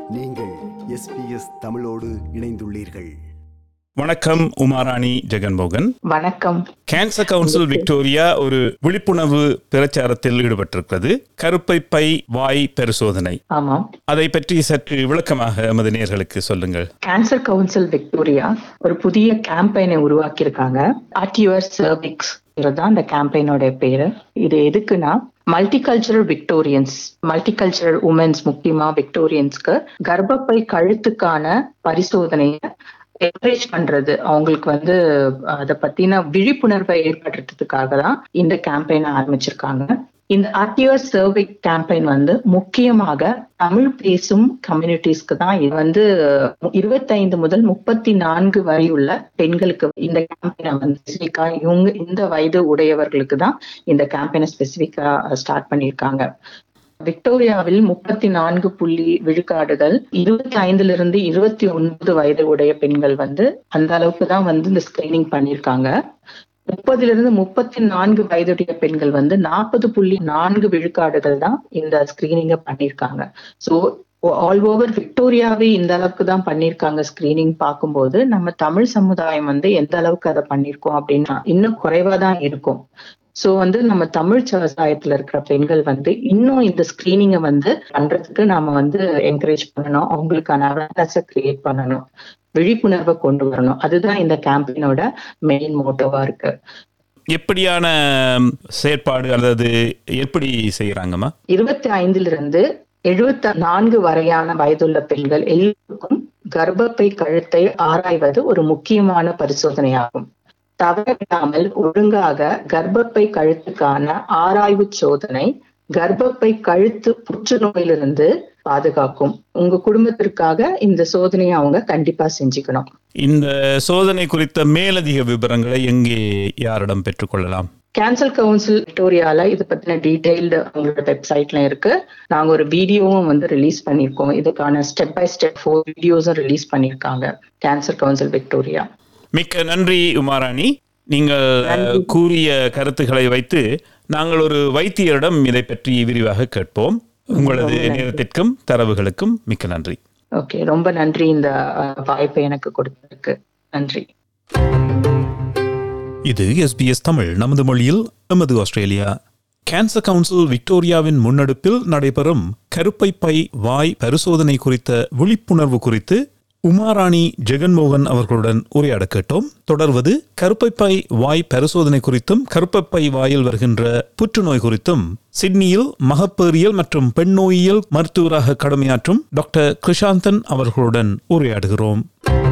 நீங்கள் எஸ்பிஎஸ் தமிழோடு இணைந்துள்ளீர்கள் வணக்கம் உமாராணி ஜெகன்மோகன் வணக்கம் கேன்சர் கவுன்சில் விக்டோரியா ஒரு விழிப்புணர்வு பிரச்சாரத்தில் ஈடுபட்டிருக்கிறது கருப்பை பை வாய் பரிசோதனை ஆமாம் அதை பற்றி சற்று விளக்கமாக எமது நேர்களுக்கு சொல்லுங்கள் கேன்சர் கவுன்சில் விக்டோரியா ஒரு புதிய கேம்பெயினை உருவாக்கியிருக்காங்க அட் யுவர் சர்விக்ஸ் தான் அந்த கேம்பெயினோட பேரு இது எதுக்குன்னா மல்டிகல்ச்சரல் விக்டோரியன்ஸ் மல்டிகல்ச்சரல் உமன்ஸ் முக்கியமா விக்டோரியன்ஸ்க்கு கர்ப்பப்பை கழுத்துக்கான பரிசோதனையை என்கரேஜ் பண்றது அவங்களுக்கு வந்து அதை பத்தின விழிப்புணர்வை ஏற்படுத்துறதுக்காக தான் இந்த கேம்பெயினை ஆரம்பிச்சிருக்காங்க இந்த ஆர்டிஆர் சர்வே கேம்பெயின் வந்து முக்கியமாக தமிழ் பேசும் கம்யூனிட்டிஸ்க்கு தான் இது வந்து இருபத்தைந்து முதல் முப்பத்தி நான்கு வரை உள்ள பெண்களுக்கு இந்த கேம்பெயினை வந்து ஸ்பெசிஃபிக்கா இவங்க இந்த வயது உடையவர்களுக்கு தான் இந்த கேம்பெயினை ஸ்பெசிஃபிக்கா ஸ்டார்ட் பண்ணியிருக்காங்க விக்டோரியாவில் முப்பத்தி நான்கு புள்ளி விழுக்காடுகள் இருபத்தி ஐந்துல இருந்து இருபத்தி ஒன்பது வயது உடைய பெண்கள் வந்து அந்த அளவுக்கு தான் வந்து இந்த ஸ்கிரீனிங் பண்ணியிருக்காங்க முப்பதுல இருந்து முப்பத்தி நான்கு வயதுடைய பெண்கள் வந்து நாற்பது புள்ளி நான்கு விழுக்காடுகள் தான் இந்த ஸ்கிரீனிங்க பண்ணியிருக்காங்க ஸோ ஆல் ஓவர் விக்டோரியாவே இந்த அளவுக்கு தான் பண்ணியிருக்காங்க ஸ்கிரீனிங் பார்க்கும்போது நம்ம தமிழ் சமுதாயம் வந்து எந்த அளவுக்கு அதை பண்ணியிருக்கோம் அப்படின்னா இன்னும் குறைவா தான் இருக்கும் சோ வந்து நம்ம தமிழ் சமுதாயத்துல இருக்கிற பெண்கள் வந்து இன்னும் இந்த ஸ்கிரீனிங்கை வந்து பண்றதுக்கு நாம வந்து என்கரேஜ் பண்ணணும் அவங்களுக்கான அவேர்னஸை கிரியேட் பண்ணணும் விழிப்புணர்வை கொண்டு வரணும் அதுதான் இந்த கேம்பெயினோட மெயின் மோட்டோவா இருக்கு எப்படியான செயற்பாடு அல்லது எப்படி செய்யறாங்கம்மா இருபத்தி ஐந்துல இருந்து எழுபத்தி நான்கு வரையான வயதுள்ள பெண்கள் எல்லோருக்கும் கர்ப்பப்பை கழுத்தை ஆராய்வது ஒரு முக்கியமான பரிசோதனையாகும் தவறிடாமல் ஒழுங்காக கர்ப்பப்பை கழுத்துக்கான ஆராய்வு சோதனை கர்ப்பப்பை கழுத்து புற்றுநோயிலிருந்து பாதுகாக்கும் உங்க குடும்பத்திற்காக இந்த சோதனையை அவங்க கண்டிப்பா செஞ்சுக்கணும் இந்த சோதனை குறித்த மேலதிக விவரங்களை எங்கே யாரிடம் பெற்றுக்கொள்ளலாம் கேன்சர் கவுன்சில் விக்டோரியால இது பத்தின டீடைல்டு அவங்களோட வெப்சைட்ல இருக்கு நாங்க ஒரு வீடியோவும் வந்து ரிலீஸ் பண்ணியிருக்கோம் இதுக்கான ஸ்டெப் பை ஸ்டெப் ஃபோர் வீடியோஸும் ரிலீஸ் பண்ணியிருக்காங்க கேன்சர் கவுன்சில் விக்டோரியா மிக்க நன்றி உமாராணி நீங்கள் நன்றி. கூறிய கருத்துக்களை வைத்து நாங்கள் ஒரு வைத்தியரிடம் இதை பற்றி விரிவாக கேட்போம் உங்களது ரொம்ப நன்றி. நேரத்திற்கும் தரவுகளுக்கும் மிக்க நன்றி ஓகே ரொம்ப நன்றி இந்த அஹ், வாய்ப்பை எனக்கு கொடுத்ததுக்கு நன்றி இது எஸ்பிஎஸ் தமிழ் நமது மொழியில் எமது ஆஸ்திரேலியா கேன்சர் கவுன்சில் விக்டோரியாவின் முன்னெடுப்பில் நடைபெறும் கருப்பை பை வாய் பரிசோதனை குறித்த விழிப்புணர்வு குறித்து உமாராணி ஜெகன்மோகன் அவர்களுடன் உரையாட கேட்டோம் தொடர்வது கருப்பை பை வாய் பரிசோதனை குறித்தும் கருப்பை பை வாயில் வருகின்ற புற்றுநோய் குறித்தும் சிட்னியில் மகப்பேறியல் மற்றும் பெண்ணோயியல் மருத்துவராக கடமையாற்றும் டாக்டர் கிருஷாந்தன் அவர்களுடன் உரையாடுகிறோம்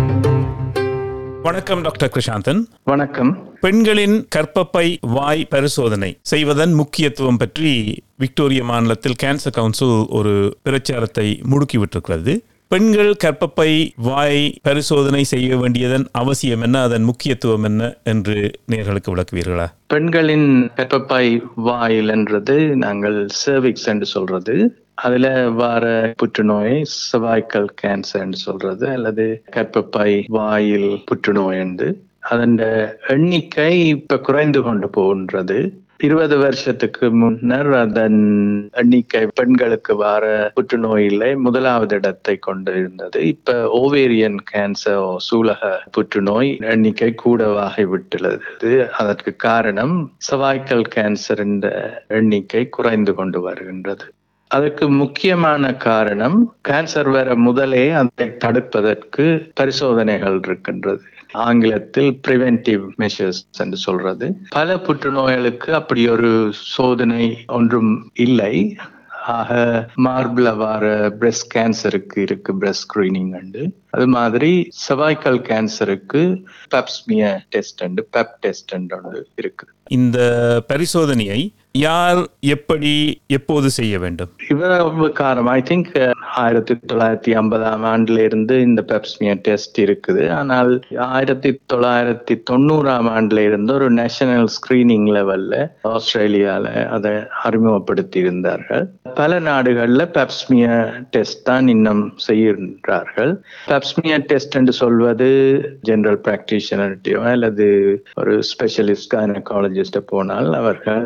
வணக்கம் டாக்டர் கிருஷாந்தன் வணக்கம் பெண்களின் கர்ப்பப்பை வாய் பரிசோதனை செய்வதன் முக்கியத்துவம் பற்றி விக்டோரியா மாநிலத்தில் கேன்சர் கவுன்சில் ஒரு பிரச்சாரத்தை முடுக்கிவிட்டிருக்கிறது பெண்கள் கர்ப்பப்பை வாய் பரிசோதனை செய்ய வேண்டியதன் அவசியம் என்ன அதன் முக்கியத்துவம் என்ன என்று நேர்களுக்கு விளக்குவீர்களா பெண்களின் கர்ப்பப்பை வாயில் என்றது நாங்கள் சர்விக்ஸ் என்று சொல்றது அதுல வர புற்றுநோய் சர்வைக்கல் கேன்சர் என்று சொல்றது அல்லது கர்ப்பப்பை வாயில் புற்றுநோய் என்று அதன் எண்ணிக்கை இப்ப குறைந்து கொண்டு போகின்றது இருபது வருஷத்துக்கு முன்னர் அதன் எண்ணிக்கை பெண்களுக்கு வர புற்றுநோயில முதலாவது இடத்தை கொண்டிருந்தது இப்ப ஓவேரியன் கேன்சர் சூலக புற்றுநோய் எண்ணிக்கை கூடவாகி விட்டுள்ளது அதற்கு காரணம் சவாய்க்கல் கேன்சர் என்ற எண்ணிக்கை குறைந்து கொண்டு வருகின்றது அதற்கு முக்கியமான காரணம் கேன்சர் வர முதலே அதை தடுப்பதற்கு பரிசோதனைகள் இருக்கின்றது ஆங்கிலத்தில் பிரிவென்டிவ் மெஷர்ஸ் என்று சொல்றது பல புற்றுநோய்களுக்கு அப்படி ஒரு சோதனை ஒன்றும் இல்லை ஆக மார்பிள வர பிரஸ்ட் கேன்சருக்கு இருக்கு பிரஸ்ட் ஸ்கிரீனிங் உண்டு அது மாதிரி சவாய்க்கல் கேன்சருக்கு பெப்ஸ்மிய டெஸ்ட் உண்டு பெப் டெஸ்ட் ஒன்று இருக்கு இந்த பரிசோதனையை யார் எப்படி எப்போது செய்ய வேண்டும் இவ்வளவு காரணம் ஐ திங்க் ஆயிரத்தி தொள்ளாயிரத்தி ஐம்பதாம் ஆண்டுல இருந்து இந்த பெப்ஸ்மியா டெஸ்ட் இருக்குது ஆனால் ஆயிரத்தி தொள்ளாயிரத்தி தொண்ணூறாம் ஆண்டுல இருந்து ஒரு நேஷனல் ஸ்கிரீனிங் லெவல்ல ஆஸ்திரேலியால அதை அறிமுகப்படுத்தி இருந்தார்கள் பல நாடுகள்ல பெப்ஸ்மியா டெஸ்ட் தான் இன்னும் செய்கின்றார்கள் பெப்ஸ்மியா டெஸ்ட் என்று சொல்வது ஜெனரல் பிராக்டிஷனர்டையோ அல்லது ஒரு ஸ்பெஷலிஸ்ட் கைனகாலஜிஸ்ட போனால் அவர்கள் கர்ப்ப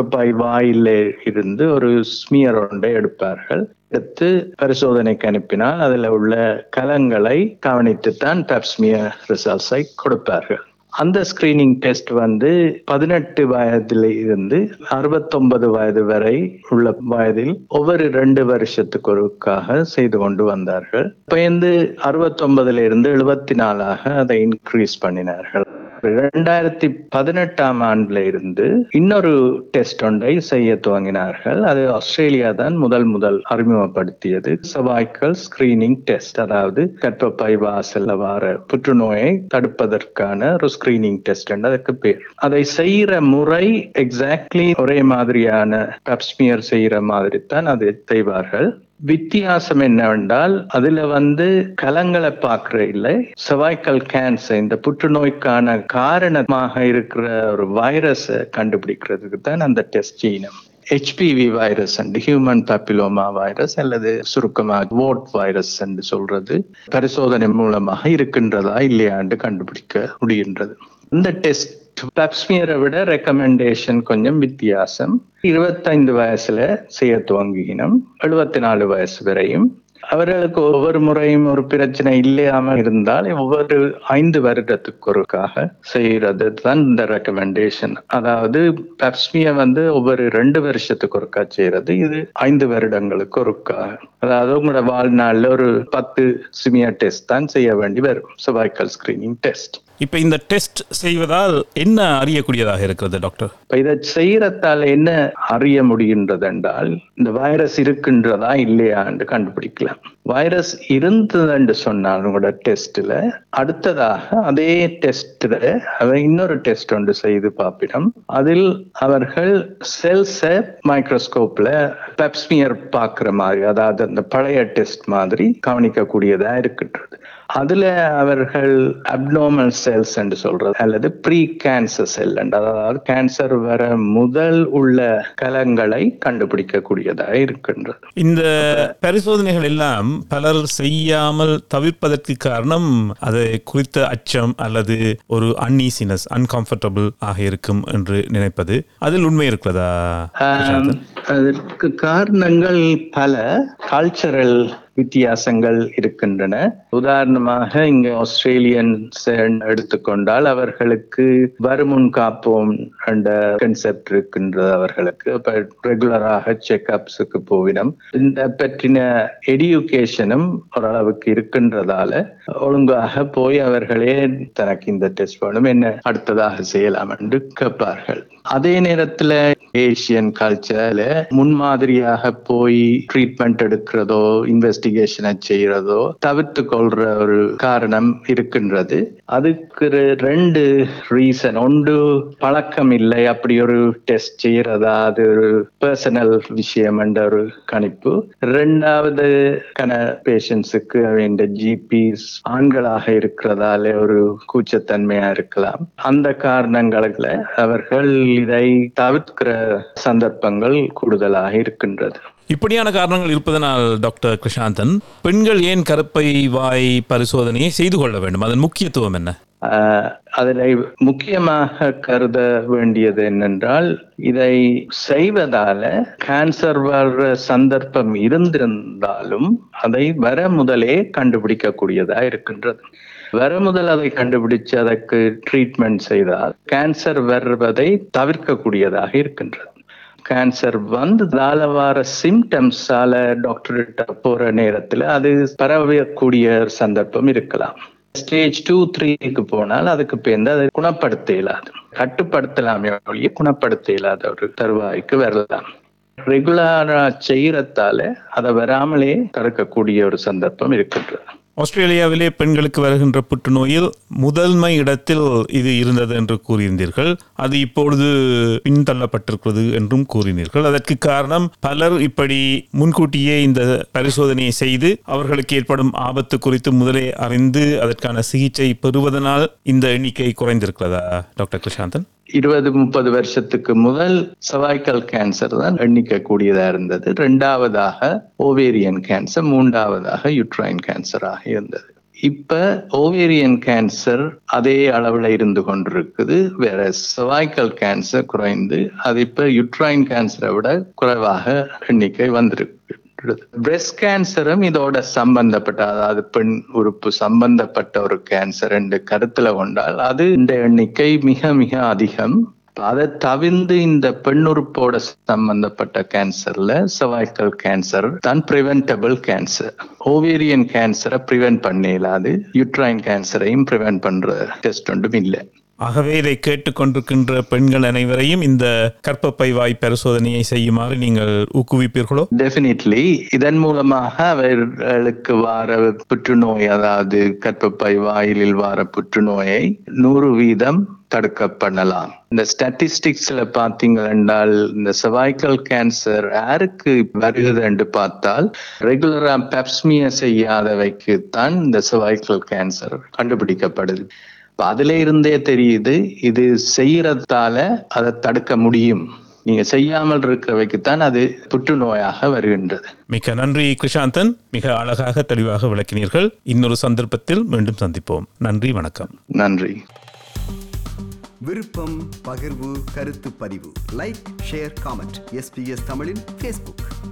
கர்ப்பப்பை வாயில இருந்து ஒரு ஸ்மியர் ஒன்றை எடுப்பார்கள் எடுத்து பரிசோதனைக்கு அனுப்பினால் அதுல உள்ள கலங்களை கவனித்துத்தான் பெப்ஸ்மியர் ரிசல்ட்ஸை கொடுப்பார்கள் அந்த ஸ்கிரீனிங் டெஸ்ட் வந்து பதினெட்டு வயதில் இருந்து அறுபத்தொன்பது வயது வரை உள்ள வயதில் ஒவ்வொரு ரெண்டு வருஷத்துக்கு ஒருக்காக செய்து கொண்டு வந்தார்கள் பயந்து அறுபத்தொன்பதுல இருந்து எழுபத்தி நாலாக அதை இன்க்ரீஸ் பண்ணினார்கள் இரண்டாயிரத்தி பதினெட்டாம் ஆண்டுல இருந்து இன்னொரு டெஸ்ட் ஒன்றை செய்ய துவங்கினார்கள் அது ஆஸ்திரேலியா தான் முதல் முதல் அறிமுகப்படுத்தியது சவாய்க்கல் ஸ்கிரீனிங் டெஸ்ட் அதாவது கர்ப்பப்பை வாசல்ல வார புற்றுநோயை தடுப்பதற்கான ஒரு ஸ்கிரீனிங் டெஸ்ட் அதற்கு பேர் அதை செய்யற முறை எக்ஸாக்ட்லி ஒரே மாதிரியான பப்ஸ்மியர் செய்யற மாதிரி தான் அதை செய்வார்கள் வித்தியாசம் என்னவென்றால் அதுல வந்து கலங்களை பார்க்கிற இல்லை செவாய்க்கல் கேன்சர் இந்த புற்றுநோய்க்கான காரணமாக இருக்கிற ஒரு வைரஸை கண்டுபிடிக்கிறதுக்கு தான் அந்த டெஸ்ட் செய்யணும் HPV virus and human papilloma virus அல்லது சுருக்கமாக வோட் வைரஸ் என்று சொல்றது பரிசோதனை மூலமாக இருக்கின்றதா இல்லையாண்டு கண்டுபிடிக்க முடிகின்றது இந்த டெஸ்ட் பெப்ஸ்மியரை விட ரெக்கமெண்டேஷன் கொஞ்சம் வித்தியாசம் இருபத்தைந்து வயசுல செய்ய துவங்கினோம் எழுபத்தி நாலு வயசு வரையும் அவர்களுக்கு ஒவ்வொரு முறையும் ஒரு பிரச்சனை இல்லாம இருந்தால் ஒவ்வொரு ஐந்து வருடத்துக்கு ஒருக்காக செய்யறது தான் இந்த ரெக்கமெண்டேஷன் அதாவது பெப்ஸ்மிய வந்து ஒவ்வொரு ரெண்டு வருஷத்துக்கு ஒருக்கா செய்யறது இது ஐந்து வருடங்களுக்கு ஒருக்காக அதாவது உங்களோட வாழ்நாள்ல ஒரு பத்து சிமியா டெஸ்ட் தான் செய்ய வேண்டி வரும் சர்வைக்கல் ஸ்கிரீனிங் டெஸ்ட் இப்ப இந்த டெஸ்ட் செய்வதால் என்ன அறியக்கூடியதாக இருக்கிறது டாக்டர் இப்ப இதை செய்யறதால என்ன அறிய முடிகின்றது என்றால் இந்த வைரஸ் இருக்கின்றதா இல்லையா என்று கண்டுபிடிக்கலாம் வைரஸ் இருந்தது என்று சொன்னால் உங்களோட டெஸ்ட்ல அடுத்ததாக அதே டெஸ்ட்ல அவர் இன்னொரு டெஸ்ட் ஒன்று செய்து பார்ப்பிடம் அதில் அவர்கள் செல்ஸை மைக்ரோஸ்கோப்ல பெப்ஸ்மியர் பார்க்கிற மாதிரி அதாவது அந்த பழைய டெஸ்ட் மாதிரி கவனிக்கக்கூடியதா இருக்கின்றது அதுல அவர்கள் அப்னார்மல் செல்ஸ் என்று சொல்றது அல்லது ப்ரீ கேன்சர் செல் அதாவது கேன்சர் வர முதல் உள்ள கலங்களை கண்டுபிடிக்கக்கூடியதா இருக்கின்றது இந்த பரிசோதனைகள் எல்லாம் பலர் செய்யாமல் தவிர்ப்பதற்கு காரணம் அது குறித்த அச்சம் அல்லது ஒரு அன்ஈசினஸ் அன்கம்ஃபர்டபுள் ஆக இருக்கும் என்று நினைப்பது அதில் உண்மை இருக்கிறதா ஆம், அதற்கு காரணங்கள் பல கல்ச்சரல் வித்தியாசங்கள் இருக்கின்றன உதாரணமாக இங்க ஆஸ்திரேலியன்ஸ் எடுத்துக்கொண்டால் அவர்களுக்கு வருமுன் காப்போம் என்ற கன்செப்ட் இருக்கின்றது அவர்களுக்கு இப்ப ரெகுலராக செக்அப்ஸுக்கு போவிடம் இந்த பற்றின எடுகேஷனும் ஓரளவுக்கு இருக்கின்றதால ஒழுங்காக போய் அவர்களே தனக்கு இந்த டெஸ்ட் வேணும் என்ன அடுத்ததாக செய்யலாம் என்று கேட்பார்கள் அதே நேரத்துல ஏசியன் கல்ச்சர்ல முன்மாதிரியாக போய் ட்ரீட்மெண்ட் எடுக்கிறதோ இன்வெஸ்டிகேஷனை செய்யறதோ தவிர்த்து கொள்ற ஒரு காரணம் இருக்கின்றது அதுக்கு ரெ- ரெண்டு ரீசன் ஒன்று பழக்கம் இல்லை அப்படி ஒரு டெஸ்ட் செய்யறதா அது ஒரு பர்சனல் விஷயம் என்ற ஒரு கணிப்பு ரெண்டாவது கன பேஷண்ட்ஸுக்கு இந்த ஜிபிஸ் ஆண்களாக இருக்கிறதால ஒரு கூச்சத்தன்மையா இருக்கலாம் அந்த காரணங்களால அவர்கள் இதை தவிர்க்கிற சந்தர்ப்பங்கள் கூடுதலாக இருக்கின்றது இப்படியான காரணங்கள் இருப்பதனால் டாக்டர் கிருஷாந்தன் பெண்கள் ஏன் கருப்பை வாய் பரிசோதனையை செய்து கொள்ள வேண்டும் அதன் முக்கியத்துவம் என்ன ஆஹ் அதில் முக்கியமாக கருத வேண்டியது என்னென்றால் இதை செய்வதால கேன்சர் வர்ற சந்தர்ப்பம் இருந்திருந்தாலும் அதை வர முதலே கண்டுபிடிக்கக்கூடியதா இருக்கின்றது வர முதல் அதை கண்டுபிடிச்சு அதற்கு ட்ரீட்மெண்ட் செய்தால் கேன்சர் வருவதை தவிர்க்கக்கூடியதாக இருக்கின்றது கேன்சர் வந்ததால வர சிம்டம்ஸால டாக்டர்கிட்ட போற நேரத்துல அது பரவக்கூடிய சந்தர்ப்பம் இருக்கலாம் ஸ்டேஜ் டூ த்ரீக்கு போனால் அதுக்கு பேர்ந்து அதை குணப்படுத்த இயலாது கட்டுப்படுத்தலாமே ஒழிய குணப்படுத்த இயலாத ஒரு தருவாய்க்கு வரலாம் ரெகுலரா செய்யறதால அதை வராமலே தடுக்கக்கூடிய ஒரு சந்தர்ப்பம் இருக்கின்றது ஆஸ்திரேலியாவிலே பெண்களுக்கு வருகின்ற புற்றுநோயில் முதன்மை இடத்தில் இது இருந்தது என்று கூறியிருந்தீர்கள் அது இப்பொழுது பின்தள்ளப்பட்டிருக்கிறது என்றும் கூறினீர்கள் அதற்கு காரணம் பலர் இப்படி முன்கூட்டியே இந்த பரிசோதனையை செய்து அவர்களுக்கு ஏற்படும் ஆபத்து குறித்து முதலே அறிந்து அதற்கான சிகிச்சை பெறுவதனால் இந்த எண்ணிக்கை குறைந்திருக்கிறதா டாக்டர் கிருஷாந்தன் இருபது முப்பது வருஷத்துக்கு முதல் சர்வைக்கல் கேன்சர் தான் எண்ணிக்க கூடியதா இருந்தது ரெண்டாவதாக ஓவேரியன் கேன்சர் மூன்றாவதாக யுட்ரைன் கேன்சராக இருந்தது இப்ப ஓவேரியன் கேன்சர் அதே அளவுல இருந்து கொண்டிருக்குது வேற cervical கேன்சர் குறைந்து அது இப்ப யுட்ரைன் கேன்சரை விட குறைவாக எண்ணிக்கை வந்திருக்கு பிரஸ்ட் கேன்சரும் இதோட சம்பந்தப்பட்ட அதாவது பெண் உறுப்பு சம்பந்தப்பட்ட ஒரு கேன்சர் என்று கருத்துல கொண்டால் அது இந்த எண்ணிக்கை மிக மிக அதிகம் அதை தவிர்ந்து இந்த பெண் உறுப்போட சம்பந்தப்பட்ட கேன்சர்ல cervical கேன்சர் தான் preventable கேன்சர் ஓவேரியன் கேன்சரை ப்ரிவென்ட் பண்ண இயலாது யுட்ரைன் கேன்சரையும் ப்ரிவென்ட் பண்ற டெஸ்ட் ஒன்றும் இல்லை ஆகவே இதை கேட்டுக்கொண்டிருக்கின்ற பெண்கள் அனைவரையும் இந்த கர்ப்பப்பை வாய் பரிசோதனையை செய்யுமாறு நீங்கள் ஊக்குவிப்பீர்களோ டெஃபினெட்லி இதன் மூலமாக அவர்களுக்கு வார புற்றுநோய் அதாவது கர்ப்பப்பை வாயிலில் வார புற்றுநோயை நூறு வீதம் தடுக்க பண்ணலாம் இந்த ஸ்டாட்டிஸ்டிக்ஸ்ல பாத்தீங்க என்றால் இந்த cervical கேன்சர் யாருக்கு வருகிறது என்று பார்த்தால் ரெகுலரா பெப்ஸ்மிய செய்யாதவைக்கு தான் இந்த cervical கேன்சர் கண்டுபிடிக்கப்படுது இப்ப அதுல இருந்தே தெரியுது இது செய்யறதால அதை தடுக்க முடியும் நீங்க செய்யாமல் இருக்கிறவைக்குத்தான் அது புற்றுநோயாக வருகின்றது மிக்க நன்றி கிருஷாந்தன் மிக அழகாக தெளிவாக விளக்கினீர்கள் இன்னொரு சந்தர்ப்பத்தில் மீண்டும் சந்திப்போம் நன்றி வணக்கம் நன்றி விருப்பம் பகிர்வு கருத்து பதிவு லைக் ஷேர் காமெண்ட் எஸ்பிஎஸ் தமிழின் ஃபேஸ்புக்